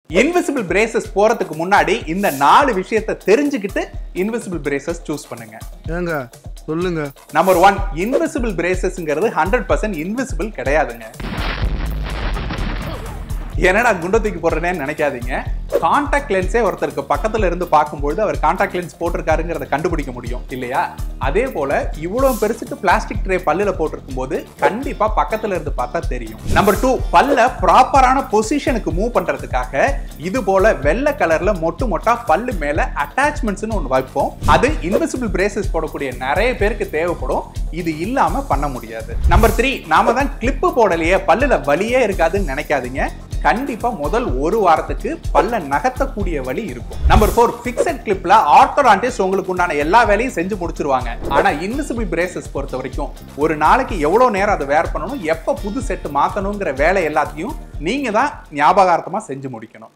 invisible braces போறதுக்கு முன்னாடி இந்த நாலு விஷயத்தை தெரிஞ்சுக்கிட்டு இன்விசிபிள் பிரேசஸ் சூஸ் பண்ணுங்க ஏங்க சொல்லுங்க நம்பர் ஒன் இன்விசிபிள் பிரேசஸ்ங்கிறது ஹண்ட்ரட் பர்சன்ட் இன்விசிபிள் கிடையாதுங்க என்னடா குண்டை தூக்கி போடுறேன்னு நினைக்காதீங்க காண்டாக்ட் லென்ஸே ஒருத்தருக்கு பக்கத்துல இருந்து பார்க்கும்பொழுது அவர் காண்டாக்ட் லென்ஸ் போட்டிருக்காருங்கிறத கண்டுபிடிக்க முடியும் இல்லையா அதே போல இவ்வளவு பெருசுக்கு பிளாஸ்டிக் ட்ரே பல்லுல போட்டிருக்கும் போது கண்டிப்பா பக்கத்துல இருந்து பார்த்தா தெரியும் நம்பர் டூ பல்ல ப்ராப்பரான பொசிஷனுக்கு மூவ் பண்றதுக்காக இது போல வெள்ளை கலர்ல மொட்டு மொட்டா பல்லு மேல அட்டாச்மெண்ட்ஸ்னு ஒன்று வைப்போம் அது இன்விசிபிள் பிரேசஸ் போடக்கூடிய நிறைய பேருக்கு தேவைப்படும் இது இல்லாம பண்ண முடியாது நம்பர் த்ரீ நாம தான் கிளிப்பு போடலையே பல்லுல வலியே இருக்காதுன்னு நினைக்காதீங்க கண்டிப்பா முதல் ஒரு வாரத்துக்கு பல்ல நகர்த்தக்கூடிய வழி இருக்கும் நம்பர் ஃபோர் பிக்சட் கிளிப்ல ஆர்த்தோடான்டிஸ்ட் உங்களுக்கு உண்டான எல்லா வேலையும் செஞ்சு முடிச்சிருவாங்க ஆனா இன்விசிபிள் பிரேசஸ் பொறுத்த வரைக்கும் ஒரு நாளைக்கு எவ்வளவு நேரம் அதை வேர் பண்ணணும் எப்ப புது செட் மாத்தணுங்கிற வேலை எல்லாத்தையும் நீங்க தான் ஞாபகார்த்தமா செஞ்சு முடிக்கணும்